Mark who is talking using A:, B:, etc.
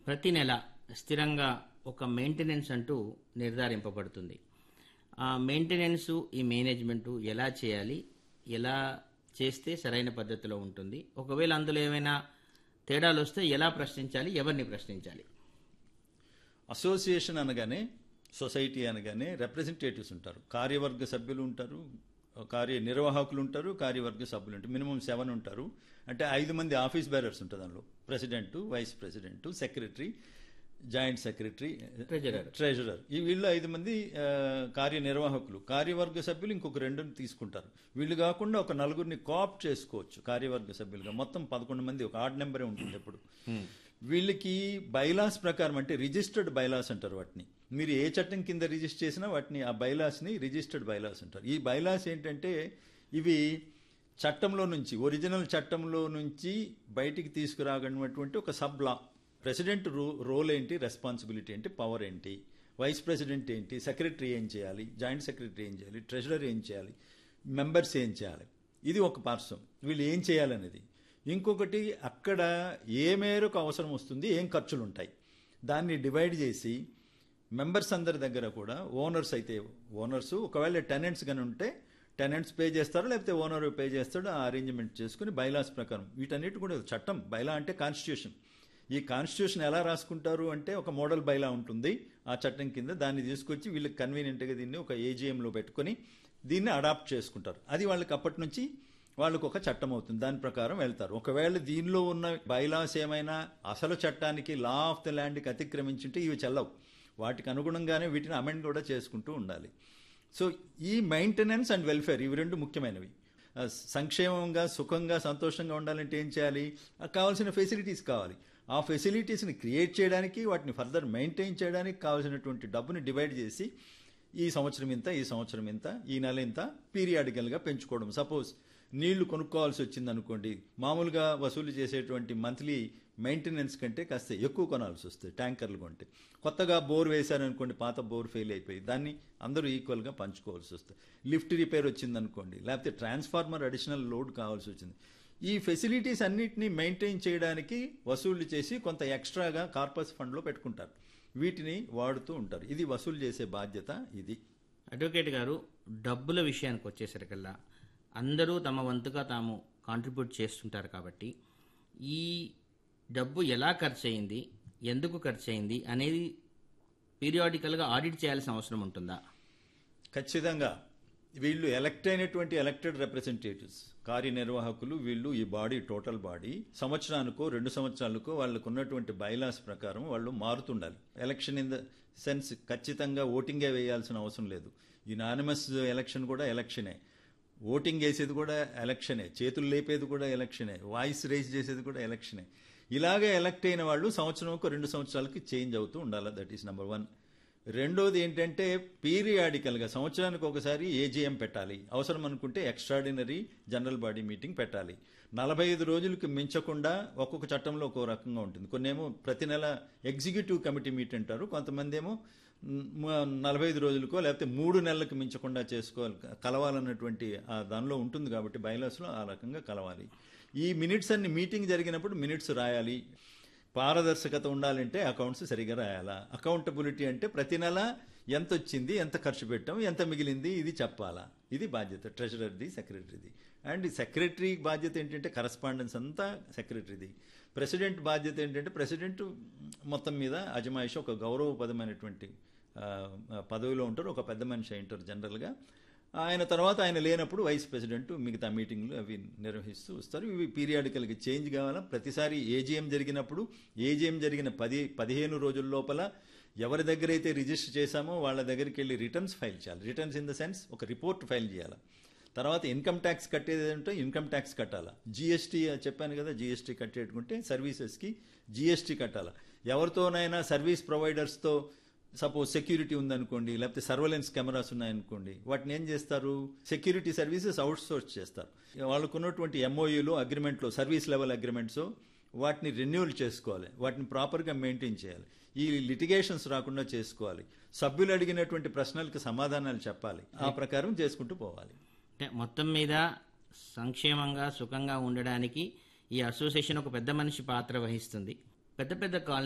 A: ప్రతి నెల స్థిరంగా ఒక మెయింటెనెన్స్ అంటూ నిర్ధారింపబడుతుంది ఆ మెయింటెనెన్స్ ఈ మేనేజ్మెంట్ ఎలా చేయాలి ఎలా చేస్తే సరైన పద్ధతిలో ఉంటుంది ఒకవేళ అందులో ఏమైనా తేడాలు వస్తే ఎలా ప్రశ్నించాలి ఎవరిని ప్రశ్నించాలి
B: అసోసియేషన్ అనగానే సొసైటీ అనగానే రిప్రజెంటేటివ్స్ ఉంటారు కార్యవర్గ సభ్యులు ఉంటారు కార్య నిర్వాహకులు ఉంటారు కార్యవర్గ సభ్యులు ఉంటారు మినిమం సెవెన్ ఉంటారు అంటే ఐదు మంది ఆఫీస్ బేరర్స్ ఉంటారు దానిలో president vice president secretary joint secretary
A: Treasurer.
B: Treasurer ఈ వీళ్ళు ఐదు మంది ఆ, కార్యనిర్వాహకులు కార్యవర్గ సభ్యులు ఇంకొక రెండుని తీసుకుంటారు వీళ్ళు కాకుండా ఒక నలుగురిని కోఆప్ట్ చేసుకోవచ్చు కార్యవర్గ సభ్యులుగా మొత్తం పదకొండు మంది ఒక ఆడ్ నెంబరే ఉంటుంది ఎప్పుడు వీళ్ళకి బైలాస్ ప్రకారం అంటే రిజిస్టర్డ్ బైలాస్ అంటారు వాటిని మీరు ఏ చట్టం కింద రిజిస్టర్ చేసినా వాటిని ఆ బైలాస్ని రిజిస్టర్డ్ బైలాస్ అంటారు ఈ బైలాస్ ఏంటంటే ఇవి చట్టంలో నుంచి ఒరిజినల్ చట్టంలో నుంచి బయటికి తీసుకురాగలిగినటువంటి ఒక సబ్ లా ప్రెసిడెంట్ రో రోల్ ఏంటి రెస్పాన్సిబిలిటీ ఏంటి పవర్ ఏంటి వైస్ ప్రెసిడెంట్ ఏంటి సెక్రటరీ ఏం చేయాలి జాయింట్ సెక్రటరీ ఏం చేయాలి ట్రెజరర్ ఏం చేయాలి మెంబర్స్ ఏం చేయాలి ఇది ఒక పార్శ్వం వీళ్ళు ఏం చేయాలనేది ఇంకొకటి అక్కడ ఏ మేరకు అవసరం వస్తుంది ఏం ఖర్చులు ఉంటాయి దాన్ని డివైడ్ చేసి మెంబర్స్ అందరి దగ్గర కూడా ఓనర్స్ అయితే ఓనర్స్ ఒకవేళ టెనెంట్స్ కానీ ఉంటే టెనెంట్స్ పే చేస్తారు లేకపోతే ఓనర్ పే చేస్తాడు ఆ అరేంజ్మెంట్ చేసుకుని బైలాస్ ప్రకారం వీటన్నిటి కూడా చట్టం బైలా అంటే కాన్స్టిట్యూషన్ ఈ కాన్స్టిట్యూషన్ ఎలా రాసుకుంటారు అంటే ఒక మోడల్ బైలా ఉంటుంది ఆ చట్టం కింద దాన్ని తీసుకొచ్చి వీళ్ళకి కన్వీనియంట్గా దీన్ని ఒక ఏజీఎంలో పెట్టుకొని దీన్ని అడాప్ట్ చేసుకుంటారు అది వాళ్ళకి అప్పటి నుంచి వాళ్ళకు ఒక చట్టం అవుతుంది దాని ప్రకారం వెళ్తారు ఒకవేళ దీనిలో ఉన్న బైలాస్ ఏమైనా అసలు చట్టానికి లా ఆఫ్ ద ల్యాండ్కి అతిక్రమించుంటే ఇవి చెల్లవు వాటికి అనుగుణంగానే వీటిని అమెండ్ కూడా చేసుకుంటూ ఉండాలి సో ఈ మెయింటెనెన్స్ అండ్ వెల్ఫేర్ ఇవి రెండు ముఖ్యమైనవి ఆ, సంక్షేమంగా సుఖంగా సంతోషంగా ఉండాలంటే ఏం చేయాలి ఆ కావాల్సిన ఫెసిలిటీస్ కావాలి ఆ ఫెసిలిటీస్ని క్రియేట్ చేయడానికి వాటిని ఫర్దర్ మెయింటైన్ చేయడానికి కావాల్సినటువంటి డబ్బుని డివైడ్ చేసి ఈ సంవత్సరం ఇంత ఈ సంవత్సరం ఇంత ఈ నెల ఇంత పీరియాడికల్గా పెంచుకోవడం సపోజ్ నీళ్లు కొనుక్కోవాల్సి వచ్చింది అనుకోండి మామూలుగా వసూలు చేసేటువంటి మంత్లీ మెయింటెనెన్స్ కంటే కాస్త ఎక్కువ కొనాల్సి వస్తుంది ట్యాంకర్లు కొంటే కొత్తగా బోర్ వేశారనుకోండి పాత బోర్ ఫెయిల్ అయిపోయి దాన్ని అందరూ ఈక్వల్గా పంచుకోవాల్సి వస్తుంది లిఫ్ట్ రిపేర్ వచ్చింది అనుకోండి లేకపోతే ట్రాన్స్ఫార్మర్ అడిషనల్ లోడ్ కావాల్సి వచ్చింది ఈ ఫెసిలిటీస్ అన్నిటిని మెయింటైన్ చేయడానికి వసూళ్లు చేసి కొంత ఎక్స్ట్రాగా కార్పస్ ఫండ్లో పెట్టుకుంటారు వీటిని వాడుతూ ఉంటారు ఇది వసూలు చేసే బాధ్యత ఇది
A: అడ్వకేట్ గారు డబ్బుల విషయానికి వచ్చేసరికల్లా అందరూ తమ వంతుగా తాము కాంట్రిబ్యూట్ చేస్తుంటారు కాబట్టి ఈ డబ్బు ఎలా ఖర్చు అయింది ఎందుకు ఖర్చు అయింది అనేది పీరియాడికల్గా ఆడిట్ చేయాల్సిన అవసరం ఉంటుందా
B: ఖచ్చితంగా వీళ్ళు ఎలక్ట్ అయినటువంటి ఎలక్టెడ్ రిప్రజెంటేటివ్స్ కార్యనిర్వాహకులు వీళ్ళు ఈ బాడీ టోటల్ బాడీ సంవత్సరానికో రెండు సంవత్సరాలకో వాళ్ళకు ఉన్నటువంటి బైలాస్ ప్రకారం వాళ్ళు మారుతుండాలి ఎలక్షన్ ఇన్ ద సెన్స్ ఖచ్చితంగా ఓటింగే వేయాల్సిన అవసరం లేదు యునానిమస్ ఎలక్షన్ కూడా ఎలక్షనే ఓటింగ్ వేసేది కూడా ఎలక్షనే చేతులు లేపేది కూడా ఎలక్షనే వాయిస్ రేస్ చేసేది కూడా ఎలక్షనే ఇలాగే ఎలక్ట్ అయిన వాళ్ళు సంవత్సరంకు రెండు సంవత్సరాలకి చేంజ్ అవుతూ ఉండాలి దట్ ఈస్ నెంబర్ వన్ రెండోది ఏంటంటే పీరియాడికల్గా సంవత్సరానికి ఒకసారి ఏజీఎం పెట్టాలి అవసరం అనుకుంటే ఎక్స్ట్రాడినరీ జనరల్ బాడీ మీటింగ్ పెట్టాలి నలభై ఐదు రోజులకు మించకుండా ఒక్కొక్క చట్టంలో ఒక్కో రకంగా ఉంటుంది కొన్నేమో ప్రతి నెల ఎగ్జిక్యూటివ్ కమిటీ మీట్ అంటారు కొంతమంది ఏమో మ్, నలభై ఐదు రోజులకో లేకపోతే మూడు నెలలకు మించకుండా చేసుకోవాలి కలవాలన్నటువంటి ఆ దానిలో ఉంటుంది కాబట్టి బైలాస్లో ఆ రకంగా కలవాలి ఈ మినిట్స్ అన్ని మీటింగ్ జరిగినప్పుడు మినిట్స్ రాయాలి పారదర్శకత ఉండాలంటే అకౌంట్స్ సరిగా రాయాలా అకౌంటబిలిటీ అంటే ప్రతి నెల ఎంత వచ్చింది ఎంత ఖర్చు పెట్టాం ఎంత మిగిలింది ఇది చెప్పాలా ఇది బాధ్యత ట్రెజరర్ది సెక్రటరీది అండ్ సెక్రటరీ బాధ్యత ఏంటంటే కరస్పాండెన్స్ అంతా సెక్రటరీది ప్రెసిడెంట్ బాధ్యత ఏంటంటే ప్రెసిడెంట్ మొత్తం మీద అజమాయిషి ఒక గౌరవపదమైనటువంటి ఆ, పదవిలో ఉంటారు ఒక పెద్ద మనిషి అయి ఉంటారు జనరల్గా ఆయన తర్వాత ఆయన లేనప్పుడు వైస్ ప్రెసిడెంట్ మిగతా మీటింగ్లు అవి నిర్వహిస్తూ వస్తారు ఇవి పీరియాడికల్గా చేంజ్ కావాలా ప్రతిసారి ఏజీఎం జరిగినప్పుడు ఏజీఎం జరిగిన పది పదిహేను రోజుల లోపల ఎవరి దగ్గర అయితే రిజిస్టర్ చేశామో వాళ్ళ దగ్గరికి వెళ్ళి రిటర్న్స్ ఫైల్ చేయాలి రిటర్న్స్ ఇన్ ద సెన్స్ ఒక రిపోర్ట్ ఫైల్ చేయాలి తర్వాత ఇన్కమ్ ట్యాక్స్ కట్టేది ఏంటో ఇన్కమ్ ట్యాక్స్ కట్టాలా జీఎస్టీ చెప్పాను కదా జీఎస్టీ కట్టేటుకుంటే సర్వీసెస్కి జీఎస్టీ కట్టాలా ఎవరితోనైనా సర్వీస్ ప్రొవైడర్స్తో సపోజ్ సెక్యూరిటీ ఉందనుకోండి లేకపోతే సర్వలెన్స్ కెమెరాస్ ఉన్నాయనుకోండి వాటిని ఏం చేస్తారు సెక్యూరిటీ సర్వీసెస్ అవుట్ సోర్స్ చేస్తారు వాళ్ళకు ఉన్నటువంటి ఎంఓయూలు అగ్రిమెంట్లో సర్వీస్ లెవెల్ అగ్రిమెంట్స్ వాటిని రెన్యూల్ చేసుకోవాలి వాటిని ప్రాపర్గా మెయింటైన్ చేయాలి ఈ లిటిగేషన్స్ రాకుండా చేసుకోవాలి సభ్యులు అడిగినటువంటి ప్రశ్నలకు సమాధానాలు చెప్పాలి ఆ ప్రకారం చేసుకుంటూ పోవాలి
A: అంటే మొత్తం మీద సంక్షేమంగా సుఖంగా ఉండడానికి ఈ అసోసియేషన్ ఒక పెద్ద మనిషి పాత్ర వహిస్తుంది పెద్ద పెద్ద కాలనీ